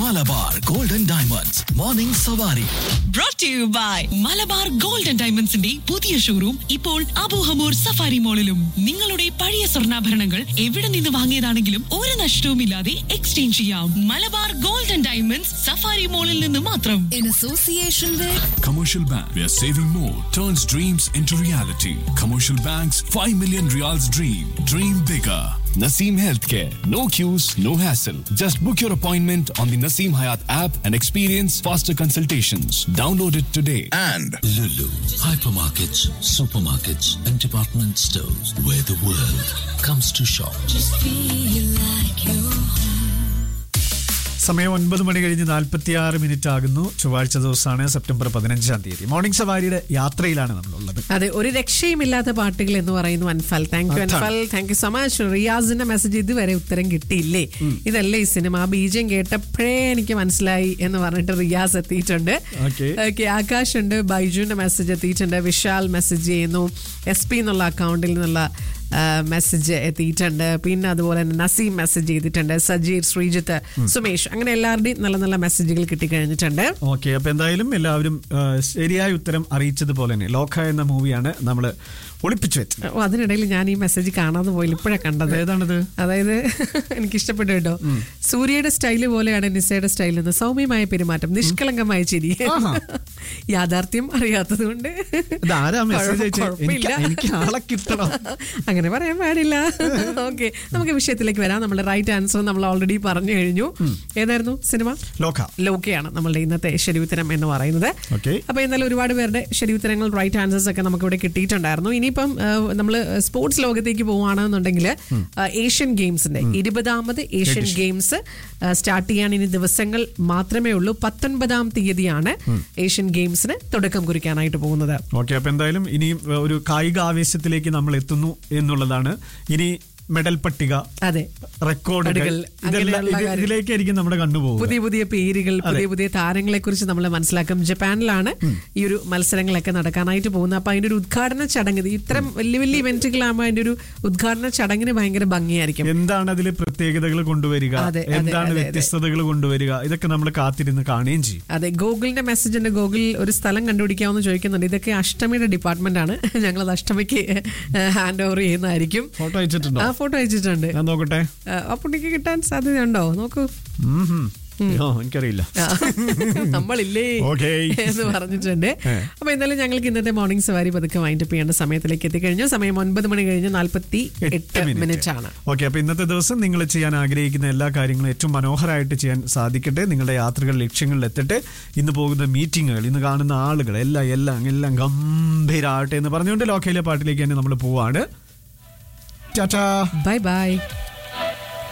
Malabar golden diamonds morning സവാരി brought to you by Malabar gold and ഡയമണ്ട്സിന്റെ പുതിയ ഷോറൂം ഇപ്പോൾ അബൂഹമൂർ സഫാരി മോളിലും നിങ്ങളുടെ പഴയ സ്വർണ്ണാഭരണങ്ങൾ എവിടെ നിന്ന് വാങ്ങിയതാണെങ്കിലും ഒരു നഷ്ടവുമില്ലാതെ എക്സ്ചേഞ്ച് ചെയ്യാം Malabar gold and diamonds safari മോളിൽ നിന്ന് മാത്രം in association with Commercial Bank, where saving more turns dreams into reality. Commercial Bank's 5 million reals dream. Dream bigger. Naseem Healthcare. No queues, no hassle. Just book your appointment on the Naseem Hayat app and experience faster consultations. Download it today. and Lulu, hypermarkets, supermarkets, and department stores where the world comes to shop. feel like you're സമയം ഒൻപത് മണി കഴിഞ്ഞ് നാൽപ്പത്തി ആറ് minute ആകുന്നു ചൊവ്വാഴ്ച ദിവസമാണ് September പതിനഞ്ചാം തീയതി മോർണിംഗ് സവാരിയുടെ യാത്രയിലാണ് നമ്മളുള്ളത് അതെ ഒരു രക്ഷയുമില്ലാത്ത പാട്ടുകൾ എന്ന് പറയുന്നു Anfal thank you Anfal thank you so much റിയാസിന്റെ മെസ്സേജ് ഇതുവരെ ഉത്തരം കിട്ടിയില്ലേ ഇതല്ലേ ഈ സിനിമ ആ ബീജം കേട്ടപ്പോഴേ എനിക്ക് മനസ്സിലായി എന്ന് പറഞ്ഞിട്ട് റിയാസ് എത്തിയിട്ടുണ്ട് Okay. ഓക്കെ ആകാശ് ഉണ്ട് ബൈജുവിന്റെ മെസ്സേജ് എത്തിയിട്ടുണ്ട് വിശാൽ മെസ്സേജ് ചെയ്യുന്നു എസ് പി എന്നുള്ള അക്കൗണ്ടിൽ നിന്നുള്ള മെസ്സേജ് എത്തിയിട്ടുണ്ട് പിന്നെ അതുപോലെ തന്നെ നസീം മെസ്സേജ് ചെയ്തിട്ടുണ്ട് സജീർ ശ്രീജിത്ത് സുമേഷ് അങ്ങനെ എല്ലാവരുടെയും നല്ല നല്ല മെസ്സേജുകൾ കിട്ടിക്കഴിഞ്ഞിട്ടുണ്ട് ഓക്കെ അപ്പൊ എന്തായാലും എല്ലാവരും ആ, ശരിയായ ഉത്തരം അറിയിച്ചതുപോലെ തന്നെ ലോക എന്ന മൂവിയാണ് നമ്മൾ ഒളിപ്പിച്ചു വെച്ചത് ഓ, അതിനിടയിൽ ഞാൻ ഈ മെസ്സേജ് കാണാതെ പോയില്ല ഇപ്പോഴാണ് കണ്ടത് ഏതാണത് അതായത് എനിക്ക് ഇഷ്ടപ്പെട്ടു കേട്ടോ സൂര്യയുടെ സ്റ്റൈല് പോലെയാണ് നിസയുടെ സ്റ്റൈൽ എന്ന് സൗമ്യമായ പെരുമാറ്റം നിഷ്കളങ്കമായ ചിരി യാഥാർത്ഥ്യം അറിയാത്തത് കൊണ്ട് ഇതാരാ മെസ്സേജ് അയച്ചത് കുഴപ്പമില്ല. എനിക്ക് എനിക്ക് ആളെ കിട്ടണം അങ്ങനെ പറയാൻ പാടില്ല ഓക്കെ നമുക്ക് വിഷയത്തിലേക്ക് വരാം നമ്മുടെ റൈറ്റ് ആൻസർ നമ്മൾ ഓൾറെഡി പറഞ്ഞു കഴിഞ്ഞു ഏതായിരുന്നു സിനിമ ലോക ലോക്കയാണ് നമ്മളുടെ ഇന്നത്തെ ശരിയുത്തരം എന്ന് പറയുന്നത് Okay. അപ്പൊ എന്നാലും ഒരുപാട് പേരുടെ ശരിയുത്തരങ്ങൾ റൈറ്റ് ആൻസേഴ്സ് ഒക്കെ നമുക്ക് ഇവിടെ കിട്ടിയിട്ടുണ്ടായിരുന്നു ഇനിയിപ്പം നമ്മൾ സ്പോർട്സ് ലോകത്തേക്ക് പോവുകയാണെന്നുണ്ടെങ്കിൽ ഏഷ്യൻ ഗെയിംസിന്റെ ഇരുപതാമത് ഏഷ്യൻ ഗെയിംസ് സ്റ്റാർട്ട് ചെയ്യാൻ ഇനി ദിവസങ്ങൾ മാത്രമേ ഉള്ളൂ പത്തൊൻപതാം തീയതിയാണ് ഏഷ്യൻ ഗെയിംസിന് തുടക്കം കുറിക്കാനായിട്ട് പോകുന്നത് ഓക്കെ അപ്പൊ എന്തായാലും ഇനി ഒരു കായിക ആവേശത്തിലേക്ക് നമ്മൾ എത്തുന്നു എന്നുള്ളതാണ് ഇനി മെഡൽ പട്ടിക അതെ റെക്കോർഡുകൾ മെഡലുകൾ, ഇതെല്ലാം അങ്ങനെയുള്ള ഇത് കാര്യം. ഇതിലേക്കായിരിക്കും നമ്മുടെ കണ്ണുപോകുക പുതിയ പുതിയ പേരുകൾ പുതിയ പുതിയ താരങ്ങളെ കുറിച്ച് നമ്മൾ മനസ്സിലാക്കും ജപ്പാനിലാണ് ഈ ഒരു മത്സരങ്ങളൊക്കെ നടക്കാനായിട്ട് പോകുന്നത് അപ്പൊ അതിന്റെ ഒരു ഉദ്ഘാടന ചടങ്ങ് ഇത് ഇത്തരം വലിയ വലിയ ഇവന്റുകളാകുമ്പോൾ അതിന്റെ ഒരു ഉദ്ഘാടന ചടങ്ങിന് ഭയങ്കര ഭംഗിയായിരിക്കും എന്താണ് അതിലെ പ്രത്യേകതകൾ കൊണ്ടുവരിക അതെ, അതെ, എന്താണ് അതെ, അതെ. വ്യത്യസ്തതകൾ കൊണ്ടുവരിക ഇതൊക്കെ നമ്മൾ കാത്തിരുന്ന് കാണുകയും ചെയ്യും അതെ ഗൂഗിളിന്റെ മെസ്സേജ് ഉണ്ട് ഗൂഗിൾ ഒരു സ്ഥലം കണ്ടുപിടിക്കാമെന്ന് ചോദിക്കുന്നുണ്ട് ഇതൊക്കെ അഷ്ടമിയുടെ ഡിപ്പാർട്ട്മെന്റ് ആണ് ഞങ്ങളത് അഷ്ടമിക്ക് ഹാൻഡ് ഓവർ ചെയ്യുന്നതായിരിക്കും ഫോട്ടോ അയച്ചിട്ടുണ്ടോ ആ ഫോട്ടോ അയച്ചിട്ടുണ്ട് ഞാൻ നോക്കട്ടെ ആ, ആ പുള്ളിക്ക് കിട്ടാൻ സാധ്യതയുണ്ടോ നോക്കൂ ഉം ഹും. ഓ, എനിക്കറിയില്ല ആ, നമ്മളില്ലേ Okay. എന്ന് പറഞ്ഞിട്ടുണ്ട് അപ്പൊ എന്തായാലും ഞങ്ങൾക്ക് ഇന്നത്തെ മോർണിംഗ് സവാരി പതുക്കെ വൈൻഡപ്പ് ചെയ്യേണ്ട സമയത്തിലേക്ക് എത്തിക്കഴിഞ്ഞു സമയം ഒൻപത് മണി കഴിഞ്ഞ് നാൽപ്പത്തി എട്ട് മിനിറ്റ് ആണ് ഓക്കെ അപ്പൊ ഇന്നത്തെ ദിവസം നിങ്ങൾ ചെയ്യാൻ ആഗ്രഹിക്കുന്ന എല്ലാ കാര്യങ്ങളും ഏറ്റവും മനോഹരമായിട്ട് ചെയ്യാൻ സാധിക്കട്ടെ നിങ്ങളുടെ യാത്രകൾ ലക്ഷ്യങ്ങളിൽ എത്തട്ടെ ഇന്ന് പോകുന്ന മീറ്റിങ്ങുകൾ ഇന്ന് കാണുന്ന ആളുകൾ എല്ലാം എല്ലാം എല്ലാം ഗംഭീരമാകട്ടെ എന്ന് പറഞ്ഞുകൊണ്ട് ലോക്കയിലെ പാട്ടിലേക്ക് തന്നെ നമ്മൾ പോവാണ് ടാറ്റാ ബൈ ബൈ